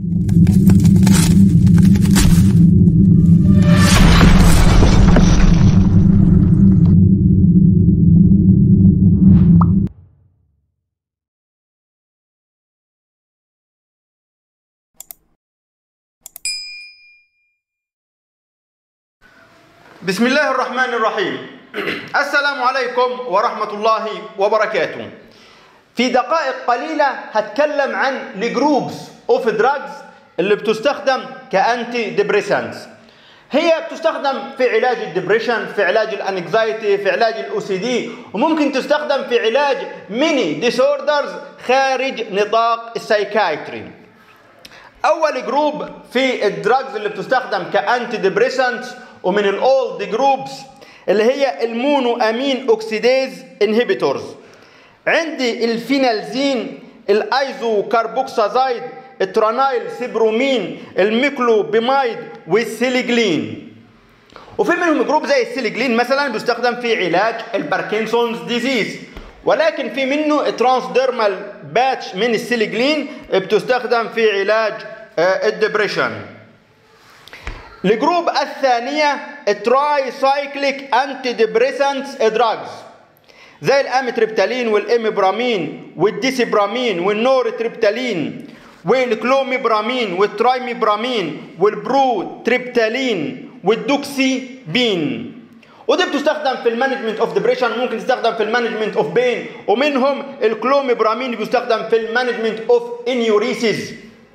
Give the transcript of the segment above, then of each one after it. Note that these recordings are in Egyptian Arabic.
بسم الله الرحمن الرحيم السلام عليكم ورحمة الله وبركاته في دقائق قليلة هتكلم عن الجروبس اوف دراجز اللي بتستخدم كأنتي ديبريسنتس هي بتستخدم في علاج الدبريشن في علاج الانكزايتي في علاج الاو سي دي وممكن تستخدم في علاج ميني ديسوردرز خارج نطاق السايكايتري اول جروب في الدراجز اللي بتستخدم كانتي ديبريسنتس ومن الاولد جروبس اللي هي المونو امين اوكسيديز انهبيتورز عندي الفينالزين الايزو كاربوكسازايد الترانايل سيبرومين الميكلوبيمايد والسيليجلين وفي منهم جروب زي السيليجلين مثلا بيستخدم في علاج الباركنسونز ديزيز ولكن في منه ترانسديرمال باتش من السيليجلين بتستخدم في علاج الدبريشن الجروب الثانية التراي سايكليك انتي ديبريسنتس دراجز زي الاميتريبتالين والاميبرامين والديسيبرامين والنورتريبتالين والكلوميبرامين والترايميبرامين والبرو تريبتالين والدوكسي بين ودي بتستخدم في المانجمنت اوف ديبريشن ممكن تستخدم في المانجمنت اوف بين ومنهم الكلوميبرامين بيستخدم في المانجمنت اوف انيوريسيس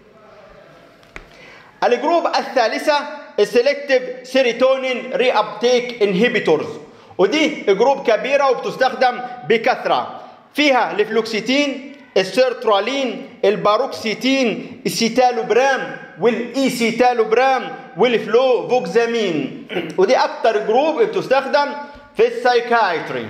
الجروب الثالثة السلكتيف سيروتونين ري ابتيك انهبيتورز ودي جروب كبيرة وبتستخدم بكثرة فيها الفلوكسيتين السيرترالين الباروكسيتين السيتالوبرام والايسيتالوبرام والفلوفوكزامين ودي اكتر جروب بتستخدم في السايكايتري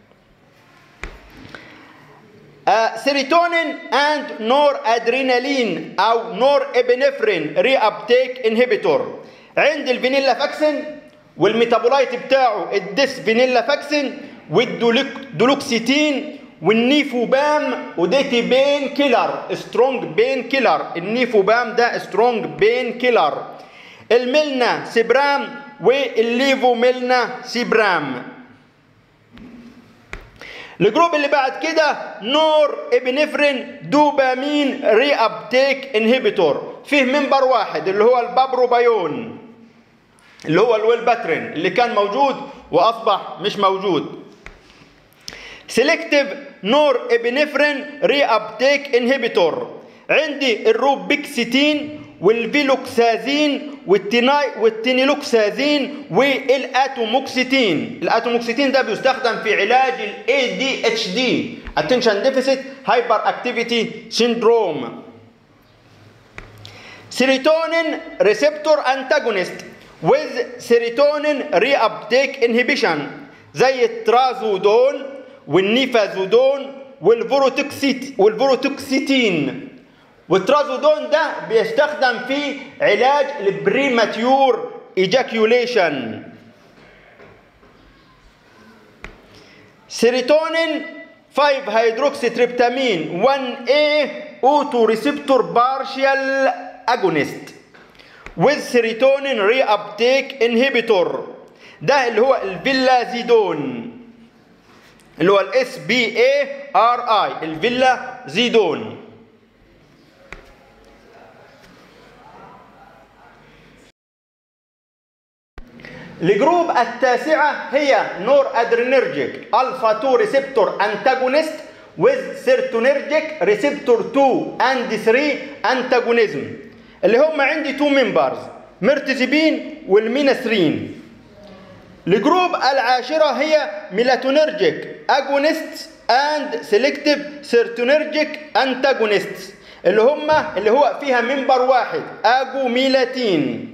سيروتونين اند نور ادرينالين او نور ابنفرين ري ابتيك انهبيتور عند الفانيلا فاكسين والميتابولايت بتاعه الديس فانيلا فاكسين والدولوكسيتين والنيفوبام وديتي بين كيلر سترونج بين كيلر النيفوبام ده سترونج بين كيلر الميلنا سيبرام والليفو ميلنا سيبرام الجروب اللي بعد كده نور ابنفرين دوبامين ري ابتيك انهبيتور فيه منبر واحد اللي هو البابروبايون اللي هو الويلباترين اللي كان موجود واصبح مش موجود سيلكتيف نور ابنفرين ري ابتيك انهبيتور عندي الروبيكسيتين والفيلوكسازين والتيناي والتينيلوكسازين والاتوموكسيتين الاتوموكسيتين ده بيستخدم في علاج الاي دي اتش دي اتنشن ديفيسيت هايبر اكتيفيتي سيندروم سيروتونين ريسبتور انتاجونست with سيروتونين ري ابتيك انهبيشن زي الترازودون والنيفازودون والفوروتوكسيت والفوروتوكسيتين والترازودون ده بيستخدم في علاج البريماتيور ايجاكيوليشن سيروتونين 5 هيدروكسي تريبتامين 1A اوتو ريسبتور بارشال اجونست with سيروتونين ري ابتيك انهبيتور ده اللي هو الفيلازيدون اللي هو الاس بي اي ار اي الفيلا زيدون الجروب التاسعة هي نور ادرينرجيك الفا 2 ريسبتور انتاجونست with سيرتونرجيك ريسبتور 2 اند 3 انتاجونيزم اللي هم عندي 2 ممبرز مرتزبين والمينثرين الجروب العاشرة هي ميلاتونرجيك اجونست اند سيلكتيف سيرتونرجيك انتاجونست اللي هم اللي هو فيها منبر واحد اجوميلاتين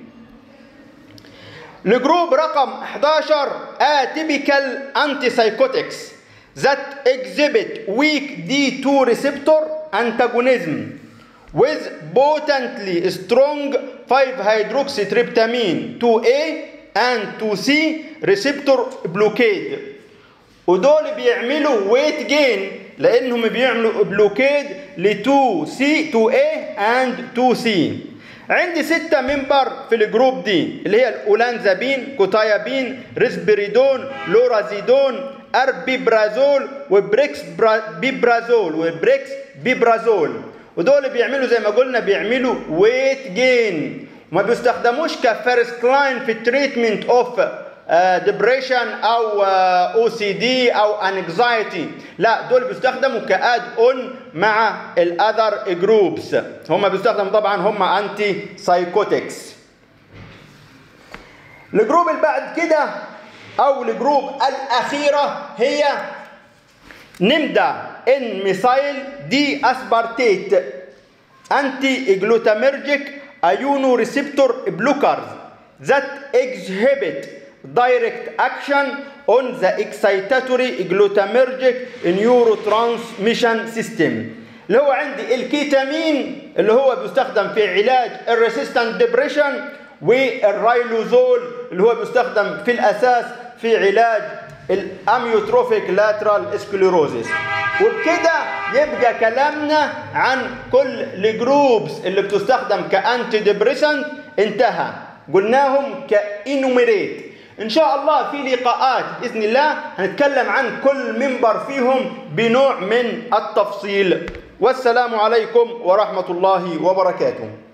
الجروب رقم 11 atypical antipsychotics that exhibit weak D2 receptor antagonism with potently strong 5-hydroxytryptamine 2A and 2C receptor blockade ودول بيعملوا ويت جين لانهم بيعملوا بلوكيد ل 2C 2A and 2C عندي ستة ممبر في الجروب دي اللي هي الاولانزابين كوتايابين ريسبريدون لورازيدون اربيبرازول وبريكس برا بيبرازول وبريكس بيبرازول ودول بيعملوا زي ما قلنا بيعملوا ويت جين وما بيستخدموش كفيرست لاين في التريتمنت اوف ديبريشن او او سي دي او انكزايتي لا دول بيستخدموا كاد اون مع الاذر جروبس هم بيستخدموا طبعا هم انتي سايكوتكس الجروب اللي بعد كده او الجروب الاخيره هي نمدا ان ميثايل دي اسبارتيت انتي جلوتاميرجيك ايونو ريسبتور بلوكرز that exhibit direct action on the excitatory glutamatergic neurotransmission system اللي هو عندي الكيتامين اللي هو بيستخدم في علاج الريسيستنت ديبريشن والرايلوزول اللي هو بيستخدم في الاساس في علاج الاميوتروفيك لاترال سكليروزيس وبكده يبقى كلامنا عن كل الجروبس اللي بتستخدم كانتي ديبريسنت انتهى قلناهم كانوميريت ان شاء الله في لقاءات باذن الله هنتكلم عن كل منبر فيهم بنوع من التفصيل والسلام عليكم ورحمه الله وبركاته